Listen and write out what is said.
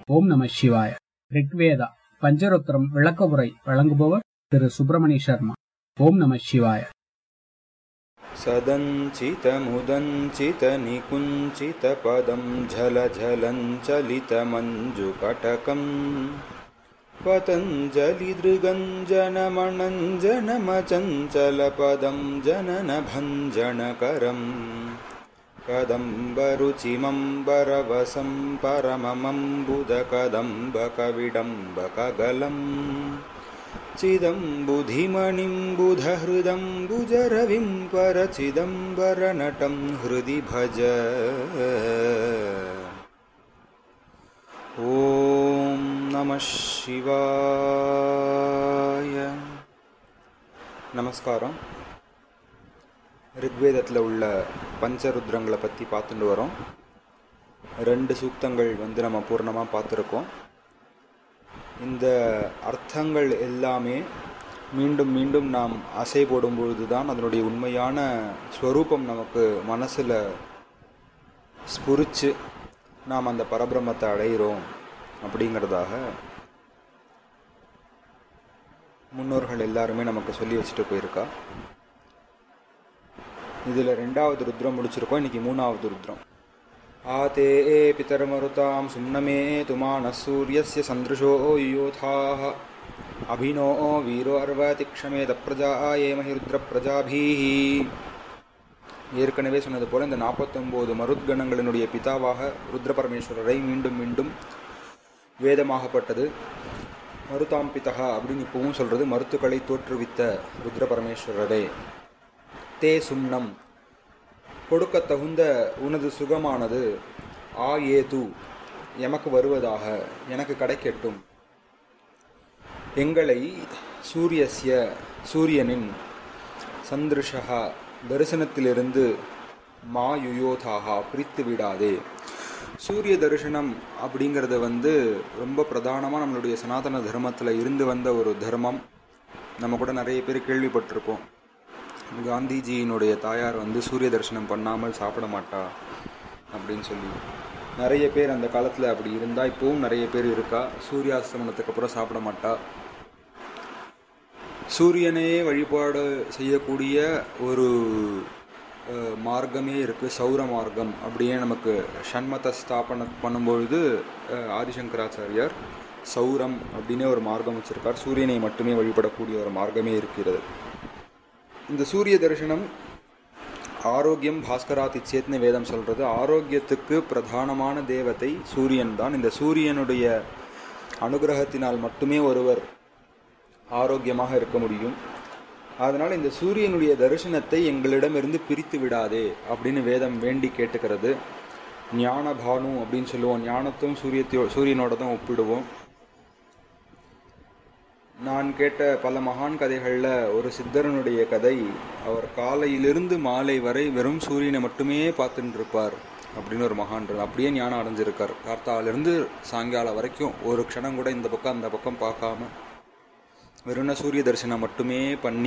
ஓம் நம சிவாய ரிக்வேதா பஞ்சருத்திரம் விளக்கவுரை வழங்குபவர் திரு சுப்பிரமணிய சர்மா ஓம் நம சிவாய सदञ्चितमुदञ्चितनिकुञ्चितपदं झलझलञ्चलितमञ्जुकटकम् पतञ्जलिदृगञ्जनमणञ्जनमचञ्चलपदं जननभञ्जनकरम् कदम्बरुचिमम्बरवसं परममम्बुदकदम्बकविडम्बकगलम् चिदम्बुधिमणिं बुधहृदं बुजरविं परचिदम्बरनटं हृदि भज ॐ नमः शिवाय நமஸ்காரம் ரிக்வேதத்தில் உள்ள பஞ்சருத்ரங்களை பற்றி பார்த்துட்டு வரோம் ரெண்டு சூக்தங்கள் வந்து நம்ம பூர்ணமாக பார்த்துருக்கோம் இந்த அர்த்தங்கள் எல்லாமே மீண்டும் மீண்டும் நாம் அசை போடும் பொழுது தான் அதனுடைய உண்மையான ஸ்வரூபம் நமக்கு மனசில் ஸ்புரிச்சு நாம் அந்த பரபிரம்மத்தை அடைகிறோம் அப்படிங்கிறதாக முன்னோர்கள் எல்லாருமே நமக்கு சொல்லி வச்சுட்டு போயிருக்கா இதில் ரெண்டாவது ருத்ரம் முடிச்சிருக்கோம் இன்னைக்கு மூணாவது ருத்ரம் आते पितर्मरुतां सुम्नमे तुमानः सूर्यस्य सन्दृशो युयोथाः अभिनो वीरो अर्वतिक्षमेत प्रजा ஏமஹி ருத்ரப்பிரஜாபீः ஏற்கனவே சொன்னது போல இந்த நாற்பத்தொம்போது மருத்கணங்களினுடைய பிதாவாக ருத்ர பரமேஸ்வரரை மீண்டும் மீண்டும் வேதமாகப்பட்டது மருதாம் பிதகா அப்படின்னு இப்பவும் சொல்றது மருத்துக்களை தோற்றுவித்த ருத்ர பரமேஸ்வரரே தே சும்னம் கொடுக்க தகுந்த உனது சுகமானது ஆ ஏது எமக்கு வருவதாக எனக்கு கிடைக்கட்டும் எங்களை சூரியஸ்ய சூரியனின் சந்திருஷா தரிசனத்திலிருந்து மா யுயோதாகா பிரித்து விடாதே சூரிய தரிசனம் அப்படிங்கிறது வந்து ரொம்ப பிரதானமாக நம்மளுடைய சனாதன தர்மத்தில் இருந்து வந்த ஒரு தர்மம் நம்ம கூட நிறைய பேர் கேள்விப்பட்டிருப்போம் காந்திஜியினுடைய தாயார் வந்து சூரிய தரிசனம் பண்ணாமல் சாப்பிட மாட்டா அப்படின்னு சொல்லி நிறைய பேர் அந்த காலத்தில் அப்படி இருந்தால் இப்போவும் நிறைய பேர் இருக்கா சூரியாஸ்தமனத்துக்கு அப்புறம் சாப்பிட மாட்டா சூரியனே வழிபாடு செய்யக்கூடிய ஒரு மார்க்கமே இருக்குது சௌர மார்க்கம் அப்படியே நமக்கு ஷண்மத ஸ்தாபன பண்ணும்பொழுது ஆதிசங்கராச்சாரியார் சௌரம் அப்படின்னே ஒரு மார்க்கம் வச்சுருக்கார் சூரியனை மட்டுமே வழிபடக்கூடிய ஒரு மார்க்கமே இருக்கிறது இந்த சூரிய தரிசனம் ஆரோக்கியம் பாஸ்கராத் இச்சேத்னு வேதம் சொல்றது ஆரோக்கியத்துக்கு பிரதானமான தேவதை சூரியன் தான் இந்த சூரியனுடைய அனுகிரகத்தினால் மட்டுமே ஒருவர் ஆரோக்கியமாக இருக்க முடியும் அதனால் இந்த சூரியனுடைய தரிசனத்தை எங்களிடமிருந்து பிரித்து விடாதே அப்படின்னு வேதம் வேண்டி கேட்டுக்கிறது ஞான பானு அப்படின்னு சொல்லுவோம் ஞானத்தும் சூரியத்தையோ சூரியனோட தான் ஒப்பிடுவோம் நான் கேட்ட பல மகான் கதைகளில் ஒரு சித்தரனுடைய கதை அவர் காலையிலிருந்து மாலை வரை வெறும் சூரியனை மட்டுமே பார்த்துட்டு இருப்பார் அப்படின்னு ஒரு மகான் அப்படியே ஞானம் அடைஞ்சிருக்கார் கார்த்தாலிருந்து சாயங்காலம் வரைக்கும் ஒரு க்ஷணம் கூட இந்த பக்கம் அந்த பக்கம் பார்க்காம வெறும் சூரிய தரிசனம் மட்டுமே பண்ணி